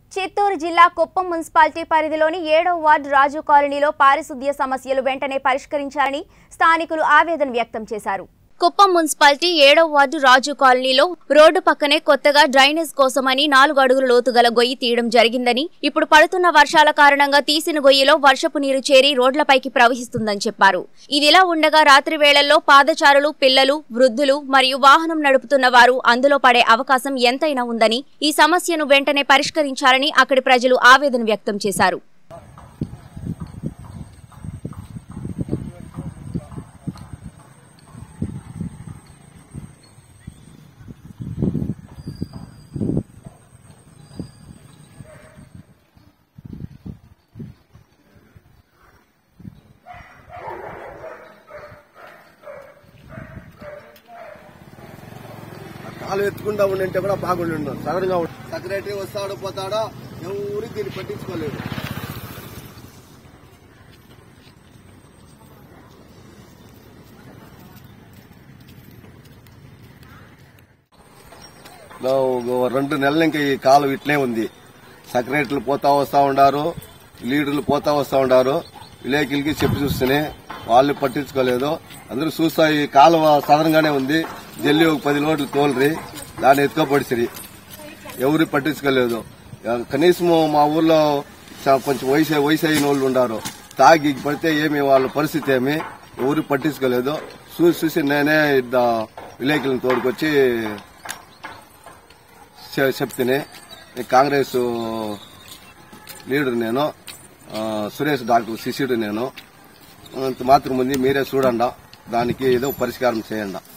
చిత్తూరు జిల్లా కుప్పం మున్సిపాలిటీ పరిధిలోని ఏడో వార్డు రాజు కాలనీలో పారిశుద్ధ్య సమస్యలు వెంటనే పరిష్కరించాలని స్థానికులు ఆవేదన వ్యక్తం చేశారు కుప్పం మున్సిపాలిటీ ఏడో వార్డు రాజు కాలనీలో రోడ్డు పక్కనే కొత్తగా డ్రైనేజ్ కోసమని నాలుగు అడుగుల లోతు గల గొయ్యి తీయడం జరిగిందని ఇప్పుడు పడుతున్న వర్షాల కారణంగా తీసిన గొయ్యిలో వర్షపు నీరు చేరి రోడ్లపైకి ప్రవహిస్తుందని చెప్పారు ఇదిలా ఉండగా రాత్రి వేళల్లో పాదచారులు పిల్లలు వృద్ధులు మరియు వాహనం నడుపుతున్న వారు అందులో పడే అవకాశం ఎంతైనా ఉందని ఈ సమస్యను వెంటనే పరిష్కరించాలని అక్కడి ప్రజలు ఆవేదన వ్యక్తం చేశారు కాలు ఎత్తుకుండా ఉండింటే కూడా బాగుండు సడన్ గా సెక్రటరీ వస్తాడు పోతాడో ఎవరు దీన్ని పట్టించుకోలేదు లో ఓ రెండు నెలలు ఇంకా ఈ కాలం ఇట్లే ఉంది సెక్రటరీలు పోతా వస్తా ఉండారు లీడర్లు పోతా వస్తా ఉండారు విలేకరులకి చెప్పి చూస్తేనే వాళ్ళు పట్టించుకోలేదు అందరూ చూస్తా ఈ కాలువ సదరంగానే ఉంది జల్లి ఒక పది లోట్లు తోలరి దాన్ని ఎత్తుకోపడిసిరి ఎవరు పట్టించుకోలేదు కనీసం మా ఊర్లో చా- కొంచెం వయసు వయసు అయిన వాళ్ళు ఉన్నారు తాగి పడితే ఏమి వాళ్ళ పరిస్థితి ఏమి ఎవరు పట్టించుకోలేదు చూసి చూసి నేనే ఇద్ద- విలేకరులను తోడుకొచ్చి చె- చెప్తేనే ఈ కాంగ్రెస్ లీడర్ నేను ఆ, సురేష్ డాక్టర్ శిష్యుడు నేను అంత మాత్రం ఉంది మీరే చూడండి దానికి ఏదో పరిష్కారం చేయండి